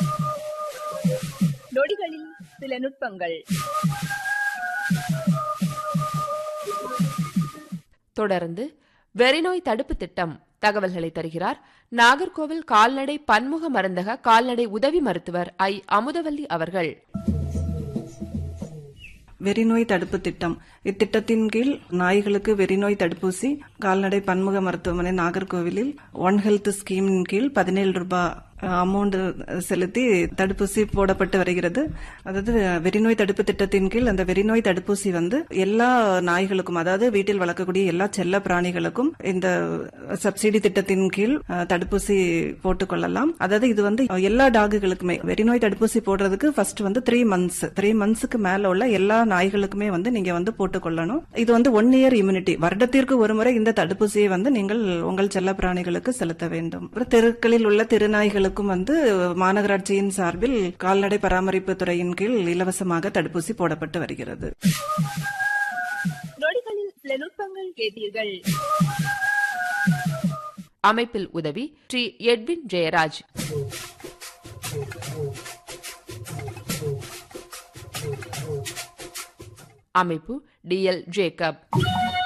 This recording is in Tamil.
நொடிகளில் சில நுட்பங்கள் தொடர்ந்து வெறிநோய் தடுப்பு திட்டம் தகவல்களை தருகிறார் நாகர்கோவில் கால்நடை பன்முக மருந்தக கால்நடை உதவி மருத்துவர் ஐ அமுதவல்லி அவர்கள் வெறிநோய் தடுப்பு திட்டம் இத்திட்டத்தின் கீழ் நாய்களுக்கு வெறிநோய் தடுப்பூசி கால்நடை பன்முக மருத்துவமனை நாகர்கோவிலில் ஒன் ஹெல்த் ஸ்கீமின் கீழ் பதினேழு ரூபாய் அமௌண்ட் செலுத்தி தடுப்பூசி போடப்பட்டு வருகிறது அதாவது வெறிநோய் தடுப்பு திட்டத்தின் கீழ் அந்த வெறிநோய் தடுப்பூசி வந்து எல்லா நாய்களுக்கும் அதாவது வீட்டில் வளர்க்கக்கூடிய எல்லா செல்ல பிராணிகளுக்கும் இந்த சப்சிடி திட்டத்தின் கீழ் அஹ், தடுப்பூசி போட்டுக் கொள்ளலாம் அதாவது இது வந்து எல்லா டாகுகளுக்குமே வெறிநோய் தடுப்பூசி போடுறதுக்கு ஃபர்ஸ்ட் வந்து த்ரீ மந்த்ஸ் த்ரீ மந்த்ஸ்க்கு மேல உள்ள எல்லா நாய்களுக்குமே வந்து நீங்க வந்து போட்டுக்கொள்ளணும் இது வந்து ஒன் இயர் இம்யூனிட்டி வருடத்திற்கு ஒரு முறை இந்த தடுப்பூசியை வந்து நீங்கள் உங்கள் செல்ல பிராணிகளுக்கு செலுத்த வேண்டும் அப்புறம் தெருக்களில் உள்ள திருநாய்களுக்கும் வந்து மாநகராட்சியின் சார்பில் கால்நடை பராமரிப்பு துறையின் கீழ் இலவசமாக தடுப்பூசி போடப்பட்டு வருகிறது நொடிகளில் சில நுட்பங்கள் கேட்டீர்கள் அமைப்பில் உதவி டி எட்வின் ஜெயராஜ் அமைப்பு டி எல் ஜேக்கப்